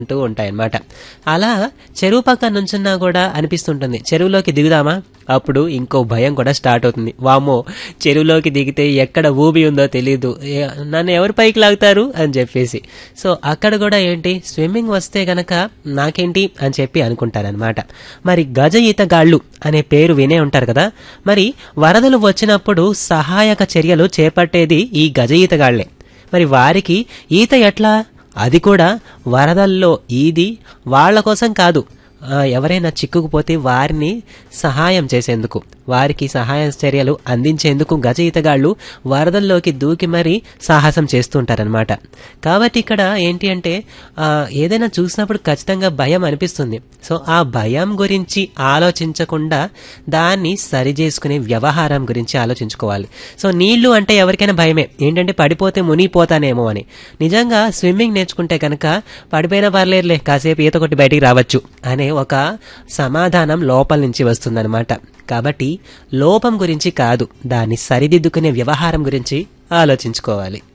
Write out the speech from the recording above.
అంటూ ఉంటాయన్నమాట అలా చెరువు పక్కన నుంచున్నా కూడా అనిపిస్తుంటుంది చెరువులోకి దిగుదామా అప్పుడు ఇంకో భయం కూడా స్టార్ట్ అవుతుంది వామో చెరువులోకి దిగితే ఎక్కడ ఊబి ఉందో తెలియదు ఏ- నన్ను ఎవరు పైకి లాగుతారు అని చెప్పేసి సో అక్కడ కూడా ఏంటి స్విమ్మింగ్ వస్తే గనక నాకేంటి అని చెప్పి అనుకుంటారనమాట మరి గజ ఈతగాళ్ళు అనే పేరు వినే ఉంటారు కదా మరి వరదలు వచ్చినప్పుడు సహాయక చర్యలు చేపట్టేది ఈ గజ ఈతగాళ్లే మరి వారికి ఈత ఎట్లా అది కూడా వరదల్లో ఈది వాళ్ళ కోసం కాదు ఆ, ఎవరైనా చిక్కుకుపోతే వారిని సహాయం చేసేందుకు వారికి సహాయ చర్యలు అందించేందుకు గజ ఈతగాళ్ళు వరదల్లోకి దూకి మరీ సాహసం చేస్తుంటారనమాట కాబట్టి ఇక్కడ ఏంటి అంటే ఆ, ఏదైనా చూసినప్పుడు ఖచ్చితంగా భయం అనిపిస్తుంది సో ఆ భయం గురించి ఆలోచించకుండా దాన్ని సరిచేసుకునే వ్యవహారం గురించి ఆలోచించుకోవాలి సో నీళ్లు అంటే ఎవరికైనా భయమే ఏంటంటే పడిపోతే మునిగిపోతానేమో అని నిజంగా స్విమ్మింగ్ నేర్చుకుంటే కనుక పడిపోయినా పర్లేదులే కాసేపు ఈత కొట్టి బయటికి రావచ్చు అనే ఒక సమాధానం లోపల నుంచి వస్తుందన్నమాట కాబట్టి లోపం గురించి కాదు దాన్ని సరిదిద్దుకునే వ్యవహారం గురించి ఆలోచించుకోవాలి